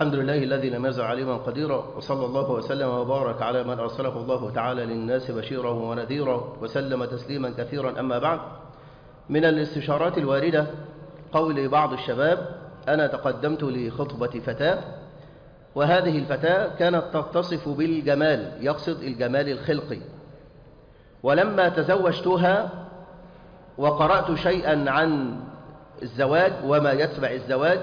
الحمد لله الذي لم يزل عليما قديرا وصلى الله وسلم وبارك على من أرسله الله تعالى للناس بشيرا ونذيرا وسلم تسليما كثيرا أما بعد من الاستشارات الواردة قول بعض الشباب أنا تقدمت لخطبة فتاة وهذه الفتاة كانت تتصف بالجمال يقصد الجمال الخلقي ولما تزوجتها وقرأت شيئا عن الزواج وما يتبع الزواج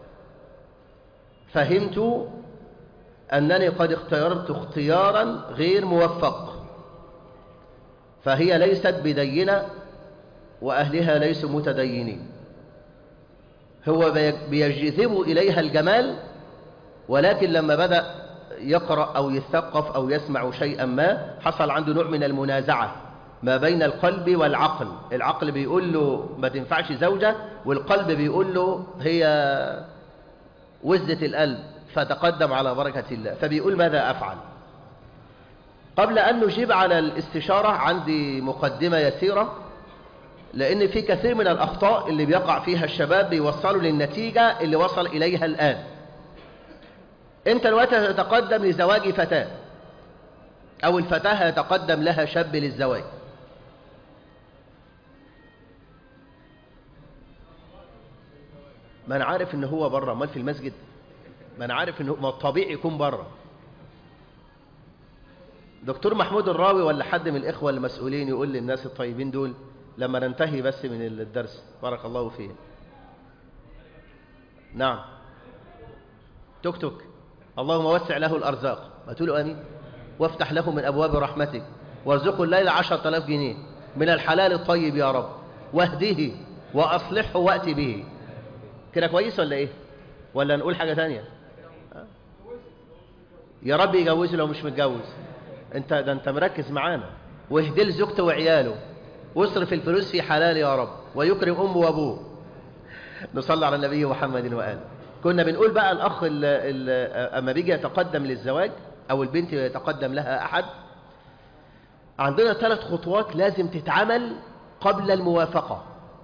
فهمت أنني قد اختيرت اختيارا غير موفق فهي ليست بدينة وأهلها ليسوا متدينين هو بيجذب إليها الجمال ولكن لما بدأ يقرأ أو يثقف أو يسمع شيئا ما حصل عنده نوع من المنازعة ما بين القلب والعقل العقل بيقول له ما تنفعش زوجة والقلب بيقول له هي وزة القلب فتقدم على بركة الله فبيقول ماذا أفعل قبل أن نجيب على الاستشارة عندي مقدمة يسيرة لأن في كثير من الأخطاء اللي بيقع فيها الشباب بيوصلوا للنتيجة اللي وصل إليها الآن أنت دلوقتي تتقدم لزواج فتاة أو الفتاة يتقدم لها شاب للزواج ما أنا عارف إن هو بره أمال في المسجد ما أنا عارف إن هو طبيعي يكون بره دكتور محمود الراوي ولا حد من الإخوة المسؤولين يقول للناس الطيبين دول لما ننتهي بس من الدرس بارك الله فيه نعم توك توك اللهم وسع له الأرزاق ما تقولوا أمين وافتح له من أبواب رحمتك وارزقه الليلة عشرة آلاف جنيه من الحلال الطيب يا رب واهديه وأصلحه وأتي به كده كويس ولا إيه ولا نقول حاجة تانية يا رب يجوزه لو مش متجوز انت ده انت مركز معانا واهدي لزوجته وعياله واصرف الفلوس في حلال يا رب ويكرم أمه وأبوه نصلي على النبي محمد وآله كنا بنقول بقى الأخ ال ال أما بيجي يتقدم للزواج أو البنت يتقدم لها أحد عندنا ثلاث خطوات لازم تتعمل قبل الموافقة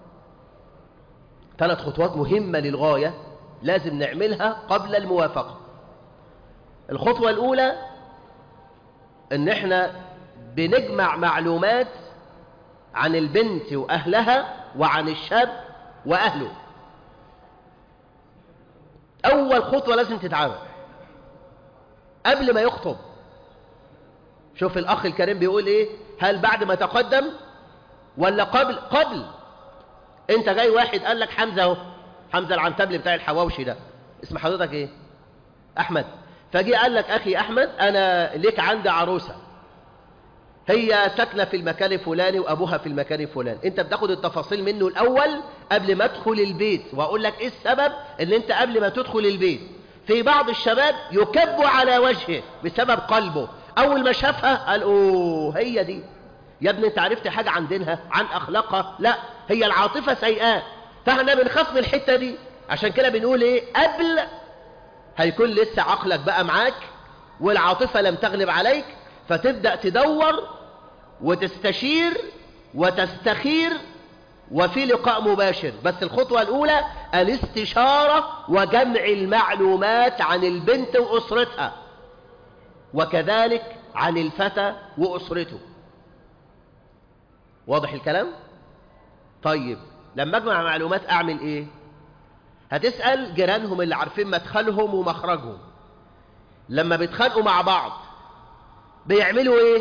ثلاث خطوات مهمة للغاية لازم نعملها قبل الموافقة الخطوة الأولى ان احنا بنجمع معلومات عن البنت وأهلها وعن الشاب وأهله أول خطوة لازم تتعمل قبل ما يخطب شوف الأخ الكريم بيقول إيه هل بعد ما تقدم ولا قبل قبل أنت جاي واحد قال لك حمزة اهو حمزة العنتبلي بتاع الحواوشي ده اسم حضرتك إيه أحمد فجي قال لك أخي أحمد أنا ليك عندي عروسة هي ساكنة في المكان الفلاني وأبوها في المكان الفلاني أنت بتاخد التفاصيل منه الأول قبل ما أدخل البيت وأقول لك إيه السبب أن أنت قبل ما تدخل البيت في بعض الشباب يكب على وجهه بسبب قلبه أول ما شافها قال أوه هي دي يا ابني أنت عرفت حاجة عن دينها عن أخلاقها لا هي العاطفة سيئة فاحنا بنخاف من الحتة دي عشان كده بنقول إيه قبل هيكون لسه عقلك بقى معاك والعاطفة لم تغلب عليك فتبدأ تدور وتستشير وتستخير وفي لقاء مباشر بس الخطوة الأولى الاستشارة وجمع المعلومات عن البنت وأسرتها وكذلك عن الفتى وأسرته واضح الكلام؟ طيب لما أجمع معلومات أعمل إيه؟ هتسأل جيرانهم اللي عارفين مدخلهم ومخرجهم لما بيتخانقوا مع بعض بيعملوا ايه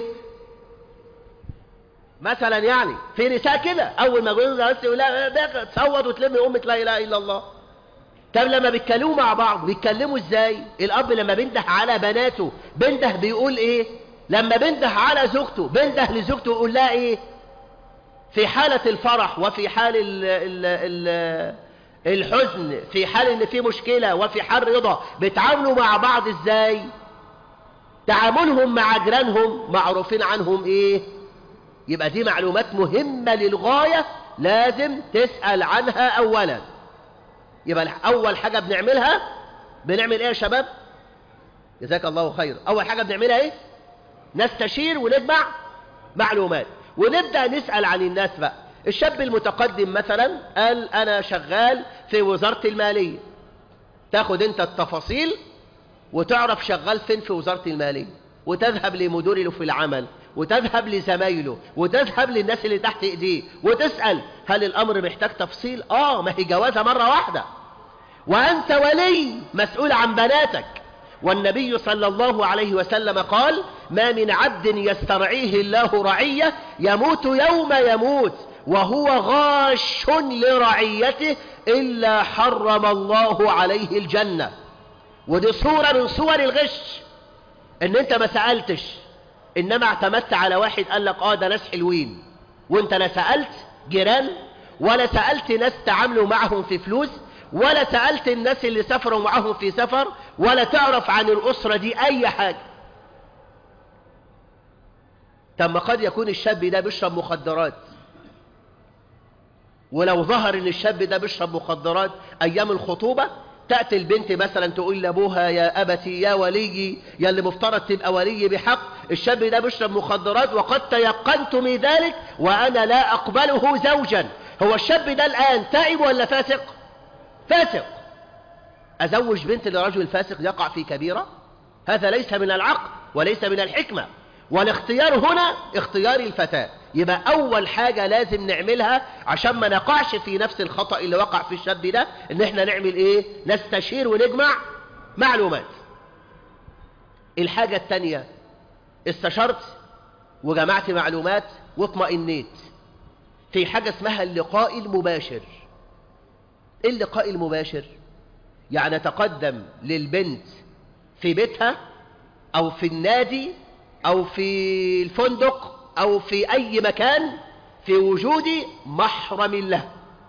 مثلا يعني في نساء كده اول ما يقولوا بس يقول لا تصوت وتلم امه لا اله الا الله طب لما بيتكلموا مع بعض بيتكلموا ازاي الاب لما بينده على بناته بينده بيقول ايه لما بينده على زوجته بينده لزوجته يقول لها ايه في حالة الفرح وفي حال ال ال ال الحزن في حال ان في مشكلة وفي حال رضا بيتعاملوا مع بعض ازاي تعاملهم مع جيرانهم معروفين عنهم ايه يبقى دي معلومات مهمة للغاية لازم تسأل عنها اولا يبقى اول حاجة بنعملها بنعمل ايه يا شباب جزاك الله خير اول حاجة بنعملها ايه نستشير ونجمع معلومات ونبدأ نسأل عن الناس بقى الشاب المتقدم مثلا قال انا شغال في وزارة المالية تاخد انت التفاصيل وتعرف شغال فين في وزارة المالية وتذهب لمديره في العمل وتذهب لزمايله وتذهب للناس اللي تحت ايديه وتسأل هل الامر محتاج تفصيل اه ما هي جوازة مرة واحدة وانت ولي مسؤول عن بناتك والنبي صلى الله عليه وسلم قال ما من عبد يسترعيه الله رعية يموت يوم يموت وهو غاش لرعيته إلا حرم الله عليه الجنة ودي صورة من صور الغش ان انت ما سألتش انما اعتمدت على واحد قال لك اه ده ناس حلوين وانت لا سألت جيران ولا سألت ناس تعاملوا معهم في فلوس ولا سألت الناس اللي سافروا معهم في سفر ولا تعرف عن الأسرة دي أي حاجة طب قد يكون الشاب ده بيشرب مخدرات ولو ظهر ان الشاب ده بيشرب مخدرات ايام الخطوبة تأتي البنت مثلا تقول لابوها يا أبتي يا ولي يا اللي مفترض تبقى ولي بحق الشاب ده بيشرب مخدرات وقد تيقنت من ذلك وأنا لا أقبله زوجا هو الشاب ده الآن تائب ولا فاسق فاسق أزوج بنت لرجل فاسق يقع في كبيرة هذا ليس من العقل وليس من الحكمة والاختيار هنا اختيار الفتاة يبقى أول حاجة لازم نعملها عشان ما نقعش في نفس الخطأ اللي وقع في الشاب ده ان احنا نعمل ايه نستشير ونجمع معلومات الحاجة التانية استشرت وجمعت معلومات واطمئنيت في حاجة اسمها اللقاء المباشر ايه اللقاء المباشر يعني تقدم للبنت في بيتها او في النادي او في الفندق او في اي مكان في وجود محرم له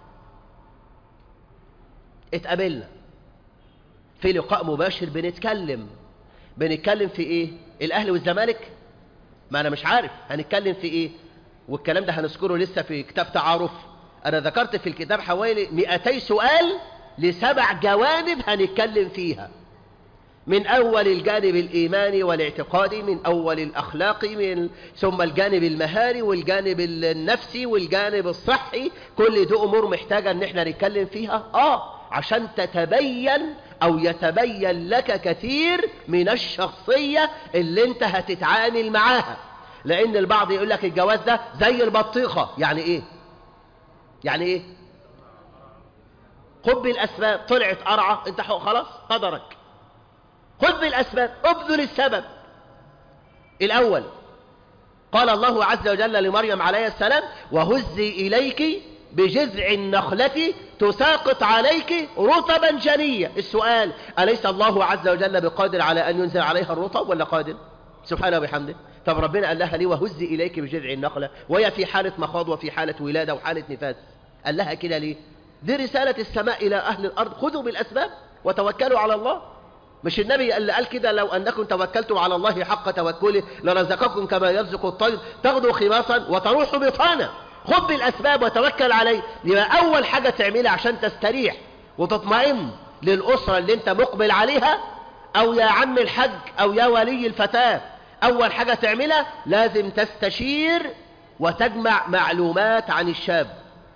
اتقابلنا في لقاء مباشر بنتكلم بنتكلم في ايه الاهلي والزمالك ما انا مش عارف هنتكلم في ايه والكلام ده هنذكره لسه في كتاب تعارف انا ذكرت في الكتاب حوالي 200 سؤال لسبع جوانب هنتكلم فيها من أول الجانب الإيماني والاعتقادي من أول الأخلاقي من ثم الجانب المهاري والجانب النفسي والجانب الصحي كل دي أمور محتاجة أن احنا نتكلم فيها آه عشان تتبين أو يتبين لك كثير من الشخصية اللي انت هتتعامل معاها لأن البعض يقول لك الجواز ده زي البطيخة يعني إيه يعني إيه خد بالأسباب طلعت قرعة انت خلاص قدرك خذ بالأسباب ابذل السبب الأول قال الله عز وجل لمريم عليه السلام وهزي إليك بجذع النخلة تساقط عليك رطبا جنيا السؤال أليس الله عز وجل بقادر على أن ينزل عليها الرطب ولا قادر سبحانه وبحمده طب ربنا قال لها ليه وهزي إليك بجذع النخلة وهي في حالة مخاض وفي حالة ولادة وحالة نفاس قال لها كده ليه دي رسالة السماء إلى أهل الأرض خذوا بالأسباب وتوكلوا على الله مش النبي اللي قال كده لو أنكم توكلتم على الله حق توكله لرزقكم كما يرزق الطير تغدو خماصا وتروح بطانا خذ بالأسباب وتوكل عليه يبقى أول حاجة تعملها عشان تستريح وتطمئن للأسرة اللي انت مقبل عليها أو يا عم الحج أو يا ولي الفتاة أول حاجة تعملها لازم تستشير وتجمع معلومات عن الشاب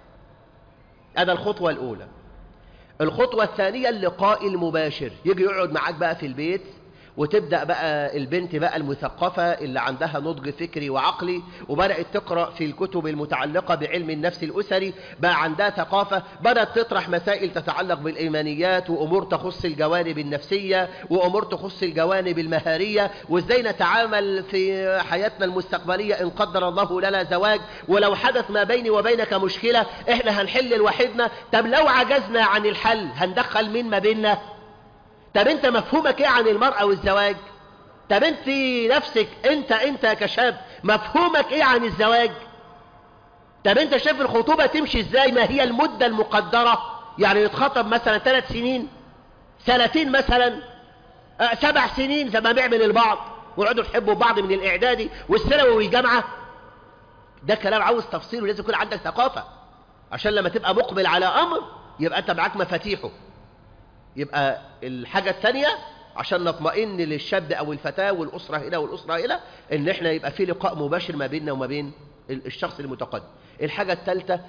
هذا الخطوة الأولى الخطوة الثانية اللقاء المباشر يجي يقعد معاك بقى في البيت وتبدأ بقى البنت بقى المثقفة اللي عندها نضج فكري وعقلي وبدأت تقرأ في الكتب المتعلقة بعلم النفس الأسري بقى عندها ثقافة بدأت تطرح مسائل تتعلق بالإيمانيات وأمور تخص الجوانب النفسية وأمور تخص الجوانب المهارية وإزاي نتعامل في حياتنا المستقبلية إن قدر الله لنا زواج ولو حدث ما بيني وبينك مشكلة إحنا هنحل لوحدنا طب لو عجزنا عن الحل هندخل مين ما بيننا طب انت مفهومك ايه عن المرأة والزواج طب انت نفسك انت انت كشاب مفهومك ايه عن الزواج طب انت شايف الخطوبة تمشي ازاي ما هي المدة المقدرة يعني يتخطب مثلا ثلاث سنين سنتين مثلا اه سبع سنين زي ما بيعمل البعض ويقعدوا يحبوا بعض من الاعدادي والثانوي والجامعة ده كلام عاوز تفصيل ولازم يكون عندك ثقافة عشان لما تبقى مقبل على امر يبقى انت معاك مفاتيحه يبقى الحاجة الثانية عشان نطمئن للشاب أو الفتاة والأسرة هنا والأسرة هنا إن إحنا يبقى في لقاء مباشر ما بيننا وما بين الشخص المتقدم الحاجة الثالثة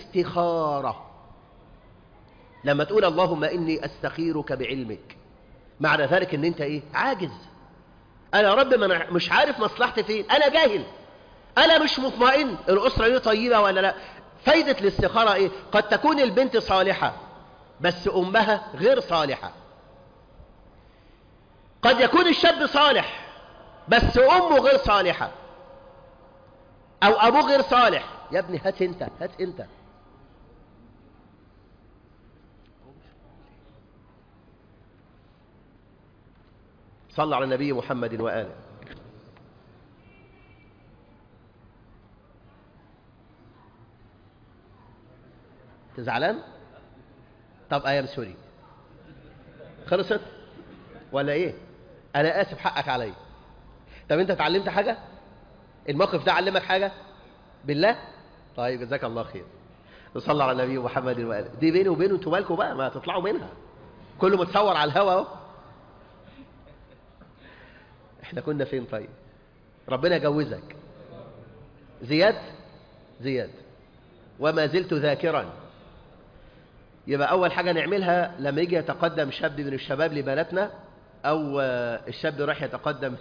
الاستخارة لما تقول اللهم إني أستخيرك بعلمك معنى ذلك ان انت ايه عاجز انا يا رب ما أنا مش عارف مصلحتي فين انا جاهل انا مش مطمئن الاسره دي طيبه ولا لا فايده الاستخاره ايه قد تكون البنت صالحه بس امها غير صالحه قد يكون الشاب صالح بس امه غير صالحه او ابوه غير صالح يا ابني هات انت هات انت صلى على النبي محمد وآله تزعلان طب ايام سوري خلصت ولا ايه انا اسف حقك عليا طب انت اتعلمت حاجه الموقف ده علمك حاجه بالله طيب جزاك الله خير نصلي على النبي محمد وآله دي بيني وبينه انتوا مالكم بقى ما تطلعوا منها كله متصور على الهوا اهو احنا كنا فين طيب ربنا يجوزك زياد زياد وما زلت ذاكرا يبقى أول حاجة نعملها لما يجي يتقدم شاب من الشباب لبناتنا أو الشاب راح يتقدم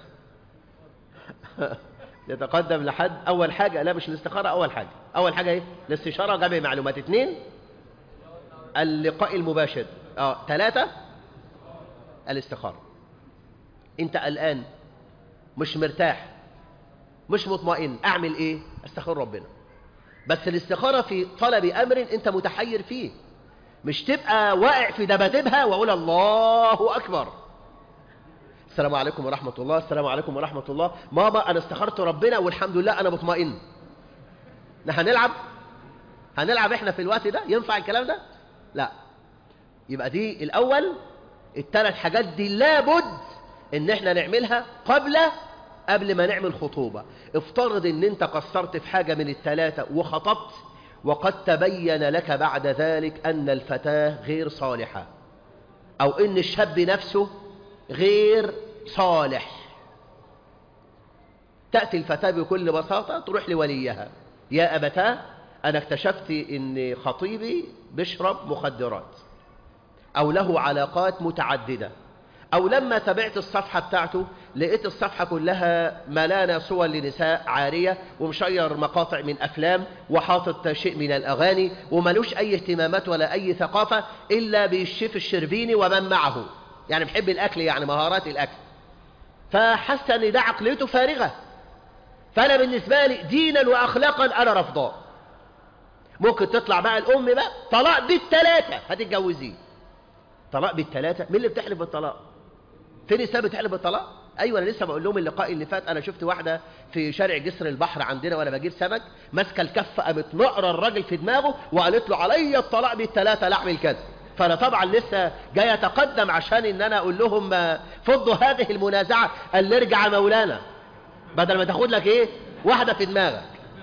يتقدم لحد أول حاجة لا مش الاستخارة أول حاجة أول حاجة إيه الاستشارة جمع معلومات اثنين اللقاء المباشر اه ثلاثة الاستخارة أنت الآن مش مرتاح مش مطمئن أعمل إيه استخير ربنا بس الاستخارة في طلب أمر أنت متحير فيه مش تبقى واقع في دبادبها وأقول الله أكبر السلام عليكم ورحمة الله السلام عليكم ورحمة الله ماما أنا استخرت ربنا والحمد لله أنا مطمئن هنلعب هنلعب إحنا في الوقت ده ينفع الكلام ده لا يبقى دي الأول الثلاث حاجات دي لابد إن إحنا نعملها قبل قبل ما نعمل خطوبة افترض ان انت قصرت في حاجة من الثلاثة وخطبت وقد تبين لك بعد ذلك ان الفتاة غير صالحة او ان الشاب نفسه غير صالح تأتي الفتاة بكل بساطة تروح لوليها يا أبتاه أنا اكتشفت ان خطيبي بيشرب مخدرات أو له علاقات متعددة أو لما تابعت الصفحة بتاعته لقيت الصفحة كلها ملانة صور لنساء عارية ومشير مقاطع من أفلام وحاطط شيء من الأغاني وملوش أي اهتمامات ولا أي ثقافة إلا بالشيف الشربيني ومن معه يعني بحب الأكل يعني مهارات الأكل فحس أن ده عقليته فارغة فأنا بالنسبة لي دينا وأخلاقا أنا رفضاه ممكن تطلع بقى الأم بقى طلاق بالثلاثة هتتجوزيه طلاق بالثلاثة مين اللي بتحلف بالطلاق فين النساء بتحلف بالطلاق ايوه انا لسه بقول لهم اللقاء اللي فات انا شفت واحده في شارع جسر البحر عندنا وانا بجيب سمك ماسكه الكف قامت نقره الراجل في دماغه وقالت له عليا الطلاق بالثلاثه لا اعمل كذا فانا طبعا لسه جاي اتقدم عشان ان انا اقول لهم فضوا هذه المنازعه قال لي ارجع مولانا بدل ما تاخد لك ايه واحده في دماغك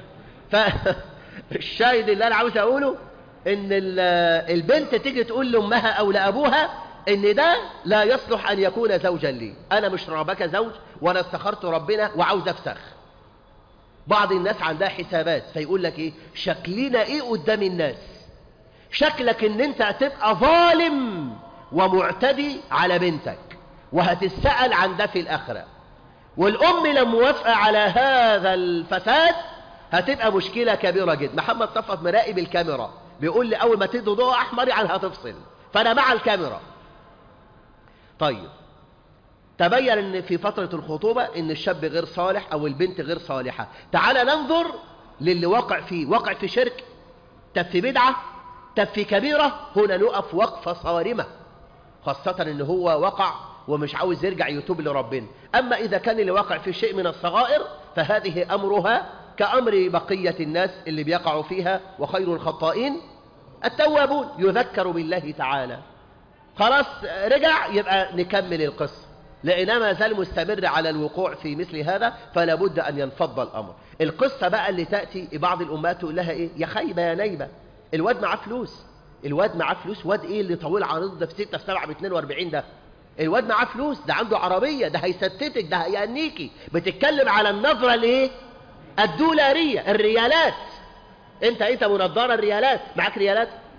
فالشاهد اللي انا عاوز اقوله ان البنت تيجي تقول لامها او لابوها ان ده لا يصلح ان يكون زوجا لي انا مش رابك زوج وانا استخرت ربنا وعاوز افسخ بعض الناس عندها حسابات فيقول لك ايه شكلنا ايه قدام الناس شكلك ان انت هتبقى ظالم ومعتدي على بنتك وهتسأل عن ده في الاخرة والام لما موافقة على هذا الفساد هتبقى مشكلة كبيرة جدا محمد صفت مراقب الكاميرا بيقول لي اول ما تدي ضوء احمر يعني هتفصل فانا مع الكاميرا طيب تبين ان في فترة الخطوبة ان الشاب غير صالح او البنت غير صالحة تعال ننظر للي وقع فيه وقع في شرك تب في بدعة تب في كبيرة هنا نقف وقفة صارمة خاصة ان هو وقع ومش عاوز يرجع يتوب لربنا اما اذا كان اللي وقع في شيء من الصغائر فهذه امرها كأمر بقية الناس اللي بيقعوا فيها وخير الخطائين التوابون يذكر بالله تعالى خلاص رجع يبقى نكمل القصة لأنه ما زال مستمر على الوقوع في مثل هذا فلا بد أن ينفض الأمر القصة بقى اللي تأتي بعض الأمهات تقول لها إيه يا خايبة يا نايبة الواد معاه فلوس الواد معاه فلوس واد إيه اللي طويل عريض ده في 6 في 7 ب 42 ده الواد معاه فلوس ده عنده عربية ده هيستتك ده هيأنيكي بتتكلم على النظرة الايه الدولارية الريالات انت انت منظرة الريالات معاك ريالات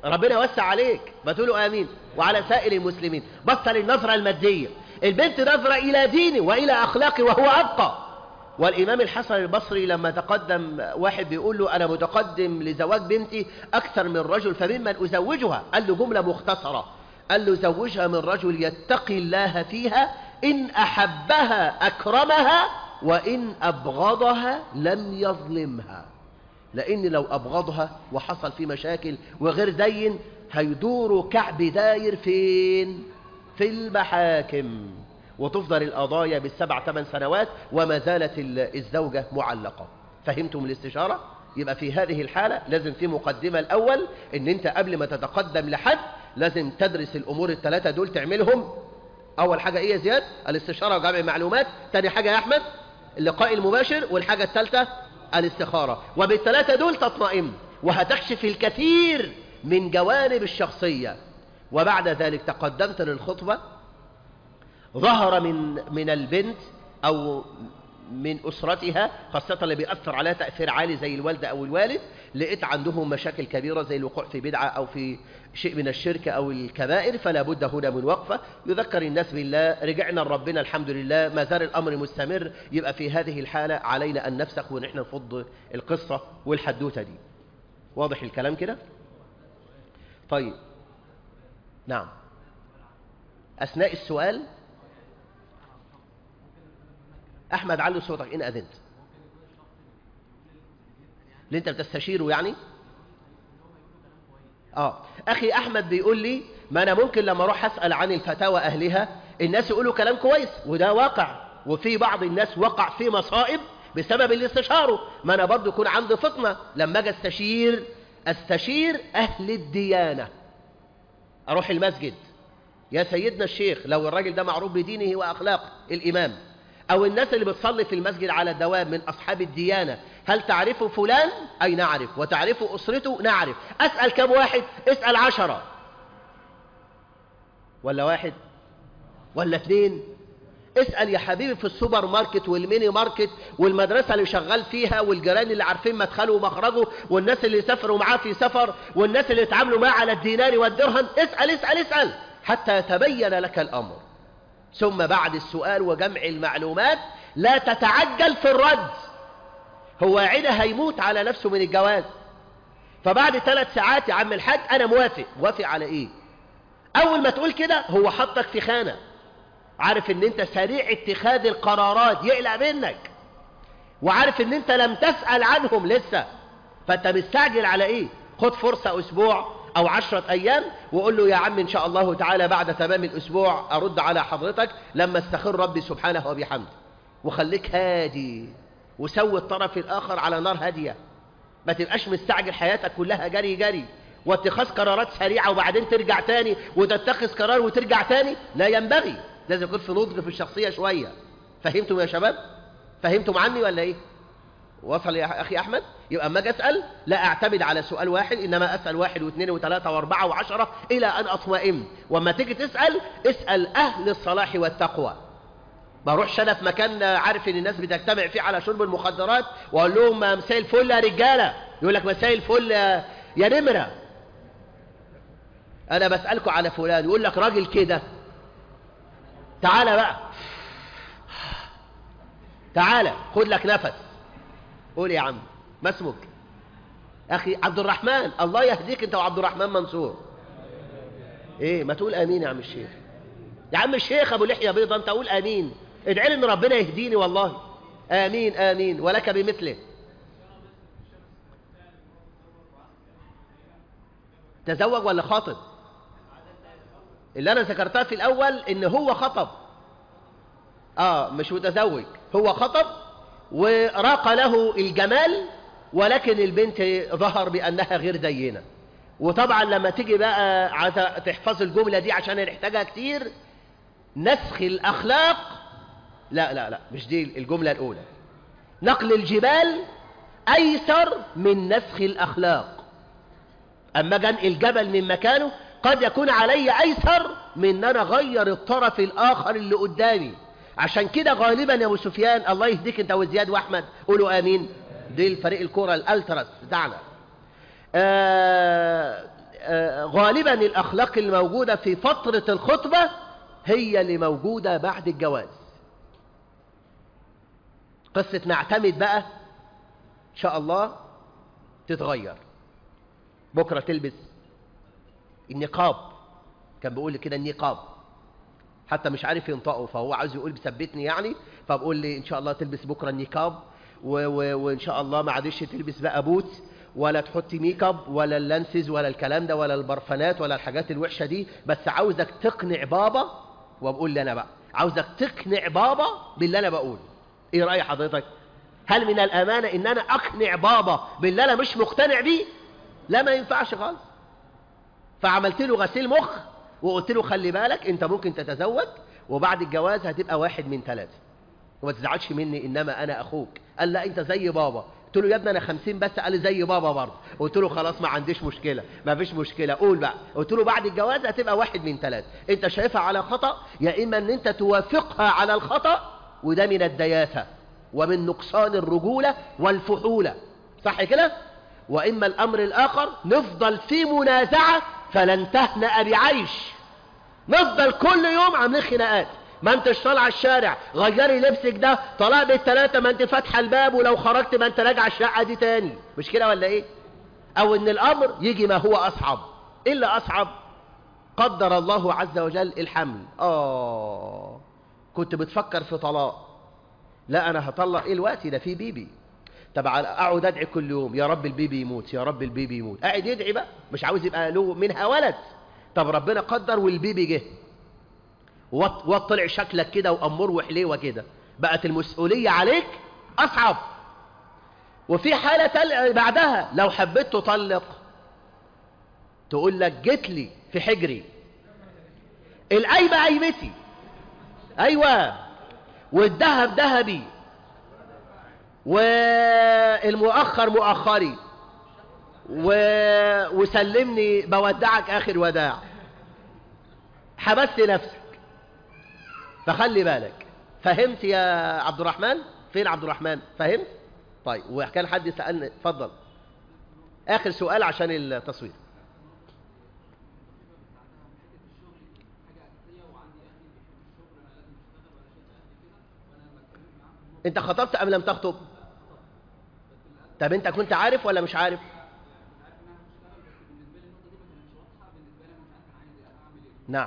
ربنا يوسع عليك ما تقولوا آمين وعلى سائر المسلمين بص للنظرة المادية البنت نظرة إلى دينه وإلى أخلاقه وهو أبقى والإمام الحسن البصري لما تقدم واحد بيقول له أنا متقدم لزواج بنتي أكثر من رجل فممن أزوجها قال له جملة مختصرة قال له زوجها من رجل يتقي الله فيها إن أحبها أكرمها وإن أبغضها لم يظلمها لأن لو أبغضها وحصل في مشاكل وغير دين هيدوروا كعب داير فين في المحاكم وتفضل القضايا بالسبع ثمان سنوات وما زالت الزوجة معلقة فهمتم الاستشارة؟ يبقى في هذه الحالة لازم في مقدمة الأول ان انت قبل ما تتقدم لحد لازم تدرس الأمور الثلاثة دول تعملهم أول حاجة إيه يا زياد؟ الاستشارة وجمع المعلومات تاني حاجة يا أحمد اللقاء المباشر والحاجة الثالثة الاستخارة وبالثلاثة دول تطمئن وهتكشف الكثير من جوانب الشخصية وبعد ذلك تقدمت للخطبة ظهر من من البنت أو من أسرتها خاصة اللي بيأثر عليها تأثير عالي زي الوالدة أو الوالد لقيت عندهم مشاكل كبيرة زي الوقوع في بدعة أو في شيء من الشرك أو الكبائر فلا بد هنا من وقفة يذكر الناس بالله رجعنا لربنا الحمد لله ما زال الأمر مستمر يبقى في هذه الحالة علينا أن نفسخ ونحن نفض القصة والحدوتة دي واضح الكلام كده طيب نعم أثناء السؤال أحمد علو صوتك إن أذنت اللي أنت بتستشيره يعني آه أخي أحمد بيقول لي ما أنا ممكن لما أروح أسأل عن الفتاوى أهلها الناس يقولوا كلام كويس وده واقع وفي بعض الناس وقع في مصائب بسبب اللي استشاره ما أنا برضو يكون عندي فطنة لما أجي استشير استشير أهل الديانة أروح المسجد يا سيدنا الشيخ لو الراجل ده معروف بدينه وأخلاقه الإمام أو الناس اللي بتصلي في المسجد على الدوام من أصحاب الديانة هل تعرف فلان؟ أي نعرف وتعرف أسرته؟ نعرف أسأل كم واحد؟ اسأل عشرة ولا واحد ولا اثنين اسأل يا حبيبي في السوبر ماركت والميني ماركت والمدرسة اللي شغال فيها والجيران اللي عارفين مدخله ومخرجه والناس اللي سافروا معاه في سفر والناس اللي اتعاملوا معاه على الدينار والدرهم اسأل اسأل اسأل حتى يتبين لك الأمر ثم بعد السؤال وجمع المعلومات لا تتعجل في الرد هو عينه هيموت على نفسه من الجواز فبعد ثلاث ساعات يا عم الحاج أنا موافق موافق على إيه أول ما تقول كده هو حطك في خانة عارف ان انت سريع اتخاذ القرارات يقلق منك وعارف ان انت لم تسأل عنهم لسه فانت مستعجل على ايه خد فرصة اسبوع او عشرة ايام وقول له يا عم ان شاء الله تعالى بعد تمام الاسبوع ارد على حضرتك لما استخر ربي سبحانه وبحمده وخليك هادي وسوي الطرف الاخر على نار هادية ما تبقاش مستعجل حياتك كلها جري جري واتخاذ قرارات سريعة وبعدين ترجع تاني وتتخذ قرار وترجع تاني لا ينبغي لازم يكون في نضج في الشخصية شوية فهمتم يا شباب فهمتم عني ولا ايه وصل يا أخي أحمد يبقى أما أجي أسأل لا أعتمد على سؤال واحد إنما أسأل واحد واثنين وثلاثة وأربعة وعشرة إلى أن أطمئن وأما تيجي تسأل اسأل أهل الصلاح والتقوى ما اروحش انا في مكان عارف ان الناس بتجتمع فيه على شرب المخدرات واقول لهم مساء الفل يا رجاله يقول لك مساء الفل يا نمره انا بسالكم على فلان يقول لك راجل كده تعالى بقى تعالى خد لك نفس قول يا عم ما اسمك اخي عبد الرحمن الله يهديك انت وعبد الرحمن منصور ايه ما تقول امين يا عم الشيخ يا عم الشيخ ابو لحيه بيضه انت قول امين ادعي لي ان ربنا يهديني والله امين امين ولك بمثله تزوج ولا خاطب اللي انا ذكرتها في الاول ان هو خطب اه مش متزوج هو خطب وراق له الجمال ولكن البنت ظهر بانها غير دينه وطبعا لما تيجي بقى عايزه تحفظ الجمله دي عشان نحتاجها كتير نسخ الاخلاق لا لا لا مش دي الجمله الاولى نقل الجبال ايسر من نسخ الاخلاق اما جنقل الجبل من مكانه قد يكون علي أيسر من أن أنا أغير الطرف الآخر اللي قدامي عشان كده غالبا يا أبو سفيان الله يهديك أنت وزياد وأحمد قولوا آمين دي الفريق الكرة الألتراس بتاعنا آه آه، غالبا الأخلاق الموجودة في فترة الخطبة هي اللي موجودة بعد الجواز قصة نعتمد بقى إن شاء الله تتغير بكرة تلبس النقاب كان بيقول لي كده النقاب حتى مش عارف ينطقه فهو عاوز يقول بثبتني يعني فبقول لي ان شاء الله تلبس بكره النقاب و و وان شاء الله ما عادش تلبس بقى بوت ولا تحطي ميك اب ولا اللانسز ولا الكلام ده ولا البرفانات ولا الحاجات الوحشه دي بس عاوزك تقنع بابا وبقول لي انا بقى عاوزك تقنع بابا باللي انا بقوله ايه راي حضرتك هل من الامانه ان انا اقنع بابا باللي انا مش مقتنع بيه لا ما ينفعش خالص فعملت له غسيل مخ وقلت له خلي بالك انت ممكن تتزوج وبعد الجواز هتبقى واحد من ثلاثة وما تزعلش مني انما انا اخوك قال لا انت زي بابا قلت له يا ابني انا خمسين بس قال لي زي بابا برضه قلت له خلاص ما عنديش مشكلة ما فيش مشكلة قول بقى قلت له بعد الجواز هتبقى واحد من ثلاثة انت شايفها على خطأ يا اما ان انت توافقها على الخطأ وده من الدياثة ومن نقصان الرجولة والفحولة صح كده وإما الأمر الآخر نفضل في منازعة فلن تهنأ بعيش نفضل كل يوم عاملين خناقات ما انتش طالعه الشارع غيري لبسك ده طلع بالثلاثه ما انت فاتحه الباب ولو خرجت ما انت راجعه الشقه دي تاني مش كده ولا ايه او ان الامر يجي ما هو اصعب ايه اللي اصعب قدر الله عز وجل الحمل اه كنت بتفكر في طلاق لا انا هطلق ايه الوقت ده في بيبي طب اقعد ادعي كل يوم يا رب البيبي يموت يا رب البيبي يموت قاعد يدعي بقى مش عاوز يبقى له منها ولد طب ربنا قدر والبيبي جه وطلع شكلك كده وامور وحليوه كده بقت المسؤوليه عليك اصعب وفي حاله تل... بعدها لو حبيت تطلق تقول لك جيت لي في حجري القايمه قايمتي ايوه والذهب ذهبي والمؤخر مؤخري و... وسلمني بودعك آخر وداع حبست نفسك فخلي بالك فهمت يا عبد الرحمن فين عبد الرحمن فهمت طيب وكان حد سألني اتفضل آخر سؤال عشان التصوير انت خطبت ام لم تخطب طب انت كنت عارف ولا مش عارف نعم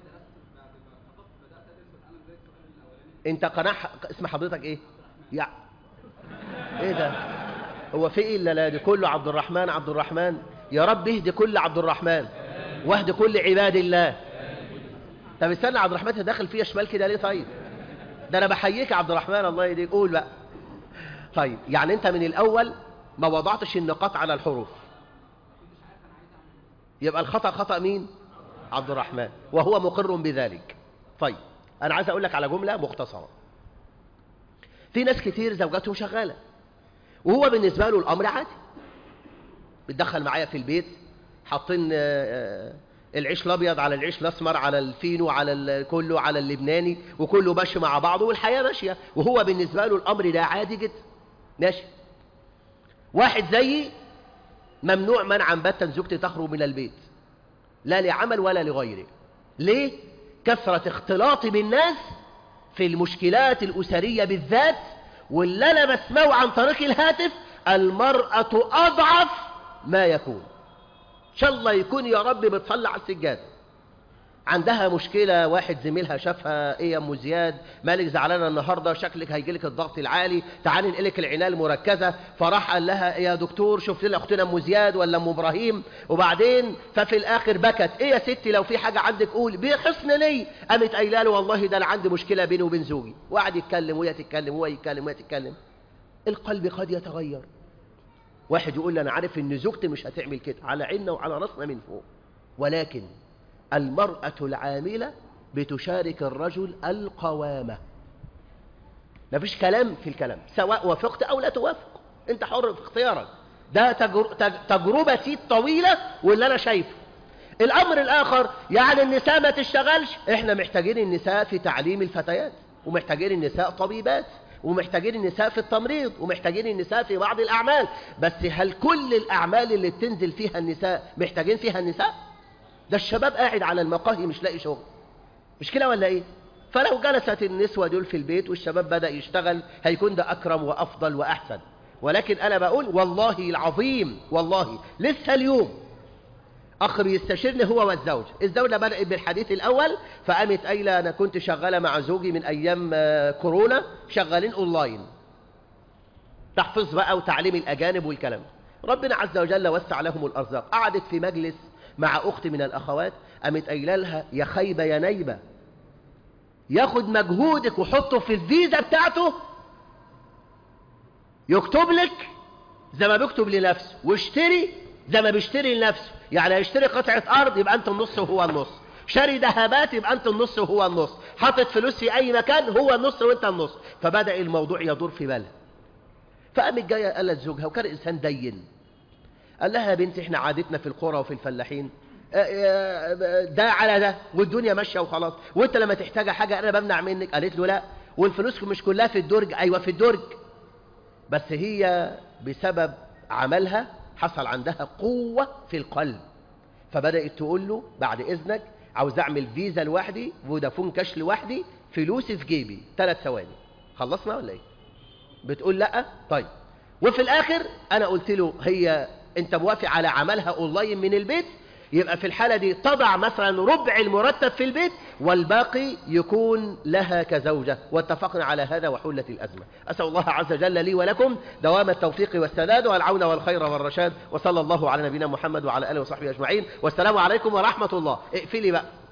انت قناع اسم حضرتك ايه يا ايه ده هو في ايه الا لا دي كله عبد الرحمن عبد الرحمن يا رب اهدي كل عبد الرحمن واهدي كل عباد الله طب استنى عبد الرحمن داخل فيها شمال كده ليه طيب ده انا بحييك يا عبد الرحمن الله يديك قول بقى طيب يعني انت من الاول ما وضعتش النقاط على الحروف يبقى الخطأ خطأ مين عبد الرحمن وهو مقر بذلك طيب انا عايز اقول لك على جملة مختصرة في ناس كتير زوجاتهم شغالة وهو بالنسبة له الامر عادي بتدخل معايا في البيت حاطين العيش الابيض على العيش الاسمر على الفينو على كله على اللبناني وكله ماشي مع بعضه والحياه ماشيه وهو بالنسبه له الامر ده عادي جدا ماشي واحد زيي ممنوع منعا باتا زوجتي تخرج من البيت لا لعمل ولا لغيره ليه كثره اختلاطي بالناس في المشكلات الاسريه بالذات واللي انا بسمعه عن طريق الهاتف المراه اضعف ما يكون ان شاء الله يكون يا رب بتصلي على السجاده عندها مشكلة واحد زميلها شافها ايه يا ام زياد مالك زعلانة النهاردة شكلك هيجيلك الضغط العالي تعالي نقلك العناية المركزة فراح قال لها يا دكتور شوف لنا اختنا ام زياد ولا ام ابراهيم وبعدين ففي الاخر بكت ايه يا ستي لو في حاجة عندك قول بحسن لي قامت قايله له والله ده انا عندي مشكلة بيني وبين زوجي وقعد يتكلم وهي تتكلم وهو يتكلم وهي تتكلم القلب قد يتغير واحد يقول لي انا عارف ان زوجتي مش هتعمل كده على عيننا وعلى راسنا من فوق ولكن المرأة العاملة بتشارك الرجل القوامة مفيش كلام في الكلام سواء وافقت أو لا توافق أنت حر في اختيارك ده تجر... تجربتي الطويلة واللي أنا شايفه الأمر الآخر يعني النساء ما تشتغلش إحنا محتاجين النساء في تعليم الفتيات ومحتاجين النساء طبيبات ومحتاجين النساء في التمريض ومحتاجين النساء في بعض الأعمال بس هل كل الأعمال اللي بتنزل فيها النساء محتاجين فيها النساء ده الشباب قاعد على المقاهي مش لاقي شغل مش كده ولا ايه فلو جلست النسوة دول في البيت والشباب بدأ يشتغل هيكون ده أكرم وأفضل وأحسن ولكن أنا بقول والله العظيم والله لسه اليوم أخ بيستشيرني هو والزوج الزوجة بدأت بالحديث الأول فقامت قايلة أنا كنت شغالة مع زوجي من أيام كورونا شغالين أونلاين تحفظ بقى وتعليم الأجانب والكلام ربنا عز وجل وسع لهم الأرزاق قعدت في مجلس مع أخت من الأخوات قامت قايله لها يا خيبة يا نيبة ياخد مجهودك وحطه في الفيزا بتاعته يكتب لك زي ما بيكتب لنفسه واشتري زي ما بيشتري لنفسه يعني يشتري قطعة أرض يبقى أنت النص وهو النص شاري ذهبات يبقى أنت النص وهو النص حاطط فلوس في أي مكان هو النص وأنت النص فبدأ الموضوع يدور في بالها فقامت جاية قالت زوجها وكان إنسان دين قال لها يا بنتي احنا عادتنا في القرى وفي الفلاحين ده على ده والدنيا ماشيه وخلاص وانت لما تحتاج حاجه انا بمنع منك قالت له لا والفلوس مش كلها في الدرج ايوه في الدرج بس هي بسبب عملها حصل عندها قوه في القلب فبدات تقول له بعد اذنك عاوز اعمل فيزا لوحدي فودافون كاش لوحدي فلوسي في جيبي ثلاث ثواني خلصنا ولا ايه بتقول لا طيب وفي الاخر انا قلت له هي انت موافق على عملها اونلاين من البيت يبقى في الحالة دي تضع مثلا ربع المرتب في البيت والباقي يكون لها كزوجة واتفقنا على هذا وحلت الأزمة أسأل الله عز وجل لي ولكم دوام التوفيق والسداد والعون والخير والرشاد وصلى الله على نبينا محمد وعلى آله وصحبه أجمعين والسلام عليكم ورحمة الله اقفلي بقى